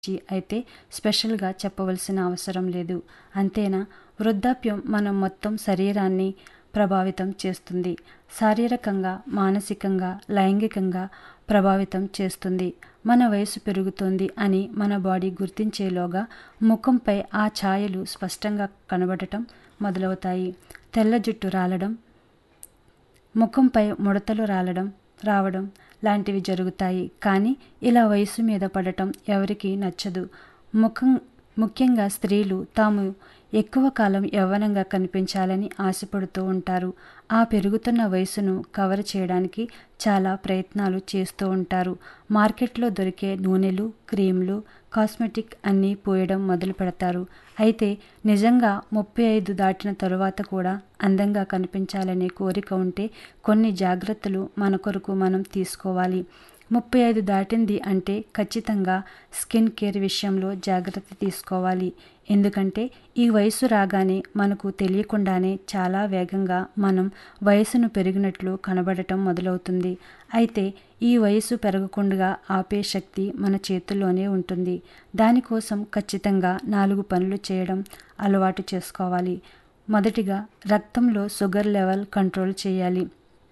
గురించి అయితే స్పెషల్గా చెప్పవలసిన అవసరం లేదు అంతేనా వృద్ధాప్యం మన మొత్తం శరీరాన్ని ప్రభావితం చేస్తుంది శారీరకంగా మానసికంగా లైంగికంగా ప్రభావితం చేస్తుంది మన వయసు పెరుగుతోంది అని మన బాడీ గుర్తించేలోగా ముఖంపై ఆ ఛాయలు స్పష్టంగా కనబడటం మొదలవుతాయి తెల్ల జుట్టు రాలడం ముఖంపై ముడతలు రాలడం రావడం లాంటివి జరుగుతాయి కానీ ఇలా వయసు మీద పడటం ఎవరికి నచ్చదు ముఖం ముఖ్యంగా స్త్రీలు తాము ఎక్కువ కాలం యవ్వనంగా కనిపించాలని ఆశపడుతూ ఉంటారు ఆ పెరుగుతున్న వయసును కవర్ చేయడానికి చాలా ప్రయత్నాలు చేస్తూ ఉంటారు మార్కెట్లో దొరికే నూనెలు క్రీమ్లు కాస్మెటిక్ అన్నీ పోయడం మొదలు పెడతారు అయితే నిజంగా ముప్పై ఐదు దాటిన తరువాత కూడా అందంగా కనిపించాలనే కోరిక ఉంటే కొన్ని జాగ్రత్తలు మన కొరకు మనం తీసుకోవాలి ముప్పై ఐదు దాటింది అంటే ఖచ్చితంగా స్కిన్ కేర్ విషయంలో జాగ్రత్త తీసుకోవాలి ఎందుకంటే ఈ వయసు రాగానే మనకు తెలియకుండానే చాలా వేగంగా మనం వయసును పెరిగినట్లు కనబడటం మొదలవుతుంది అయితే ఈ వయసు పెరగకుండా ఆపే శక్తి మన చేతుల్లోనే ఉంటుంది దానికోసం ఖచ్చితంగా నాలుగు పనులు చేయడం అలవాటు చేసుకోవాలి మొదటిగా రక్తంలో షుగర్ లెవెల్ కంట్రోల్ చేయాలి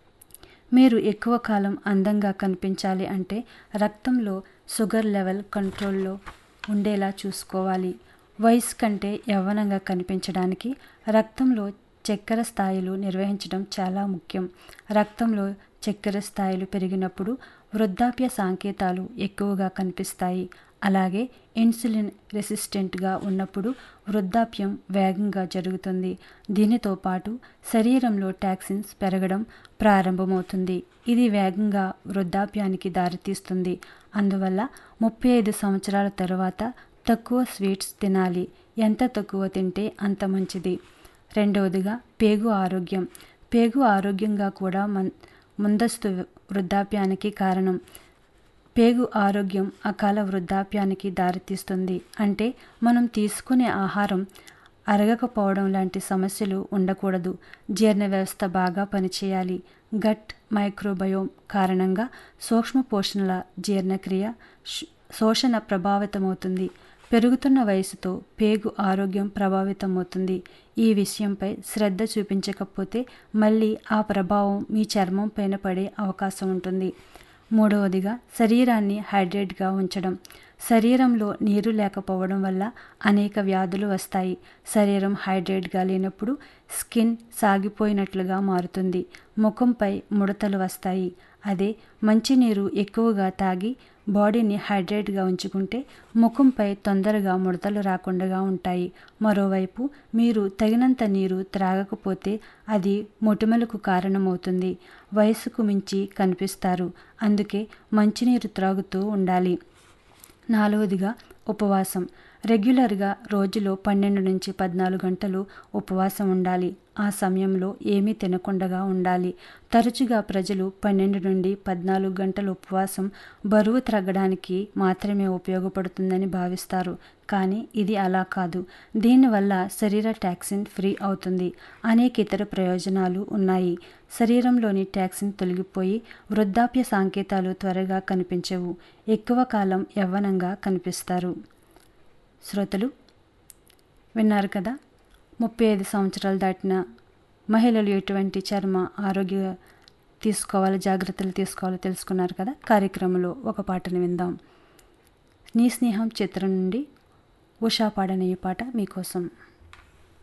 మీరు ఎక్కువ కాలం అందంగా కనిపించాలి అంటే రక్తంలో షుగర్ లెవెల్ కంట్రోల్లో ఉండేలా చూసుకోవాలి వయసు కంటే యవ్వనంగా కనిపించడానికి రక్తంలో చక్కెర స్థాయిలు నిర్వహించడం చాలా ముఖ్యం రక్తంలో చక్కెర స్థాయిలు పెరిగినప్పుడు వృద్ధాప్య సంకేతాలు ఎక్కువగా కనిపిస్తాయి అలాగే ఇన్సులిన్ రెసిస్టెంట్గా ఉన్నప్పుడు వృద్ధాప్యం వేగంగా జరుగుతుంది దీనితో పాటు శరీరంలో టాక్సిన్స్ పెరగడం ప్రారంభమవుతుంది ఇది వేగంగా వృద్ధాప్యానికి దారితీస్తుంది అందువల్ల ముప్పై ఐదు సంవత్సరాల తర్వాత తక్కువ స్వీట్స్ తినాలి ఎంత తక్కువ తింటే అంత మంచిది రెండవదిగా పేగు ఆరోగ్యం పేగు ఆరోగ్యంగా కూడా మన్ ముందస్తు వృద్ధాప్యానికి కారణం పేగు ఆరోగ్యం అకాల వృద్ధాప్యానికి దారితీస్తుంది అంటే మనం తీసుకునే ఆహారం అరగకపోవడం లాంటి సమస్యలు ఉండకూడదు జీర్ణ వ్యవస్థ బాగా పనిచేయాలి గట్ మైక్రోబయోమ్ కారణంగా సూక్ష్మ పోషణల జీర్ణక్రియ శోషణ ప్రభావితమవుతుంది పెరుగుతున్న వయసుతో పేగు ఆరోగ్యం ప్రభావితమవుతుంది ఈ విషయంపై శ్రద్ధ చూపించకపోతే మళ్ళీ ఆ ప్రభావం మీ చర్మం పైన పడే అవకాశం ఉంటుంది మూడవదిగా శరీరాన్ని హైడ్రేట్గా ఉంచడం శరీరంలో నీరు లేకపోవడం వల్ల అనేక వ్యాధులు వస్తాయి శరీరం హైడ్రేట్గా లేనప్పుడు స్కిన్ సాగిపోయినట్లుగా మారుతుంది ముఖంపై ముడతలు వస్తాయి అదే మంచినీరు ఎక్కువగా తాగి బాడీని హైడ్రేట్గా ఉంచుకుంటే ముఖంపై తొందరగా ముడతలు రాకుండా ఉంటాయి మరోవైపు మీరు తగినంత నీరు త్రాగకపోతే అది మొటిమలకు కారణమవుతుంది వయసుకు మించి కనిపిస్తారు అందుకే మంచినీరు త్రాగుతూ ఉండాలి నాలుగవదిగా ఉపవాసం రెగ్యులర్గా రోజులో పన్నెండు నుంచి పద్నాలుగు గంటలు ఉపవాసం ఉండాలి ఆ సమయంలో ఏమీ తినకుండా ఉండాలి తరచుగా ప్రజలు పన్నెండు నుండి పద్నాలుగు గంటల ఉపవాసం బరువు తగ్గడానికి మాత్రమే ఉపయోగపడుతుందని భావిస్తారు కానీ ఇది అలా కాదు దీనివల్ల శరీర టాక్సిన్ ఫ్రీ అవుతుంది అనేక ఇతర ప్రయోజనాలు ఉన్నాయి శరీరంలోని టాక్సిన్ తొలగిపోయి వృద్ధాప్య సంకేతాలు త్వరగా కనిపించవు ఎక్కువ కాలం యవ్వనంగా కనిపిస్తారు శ్రోతలు విన్నారు కదా ముప్పై ఐదు సంవత్సరాలు దాటిన మహిళలు ఎటువంటి చర్మ ఆరోగ్య తీసుకోవాలి జాగ్రత్తలు తీసుకోవాలో తెలుసుకున్నారు కదా కార్యక్రమంలో ఒక పాటను విందాం నీ స్నేహం చిత్రం నుండి ఉషా పాడనే పాట మీకోసం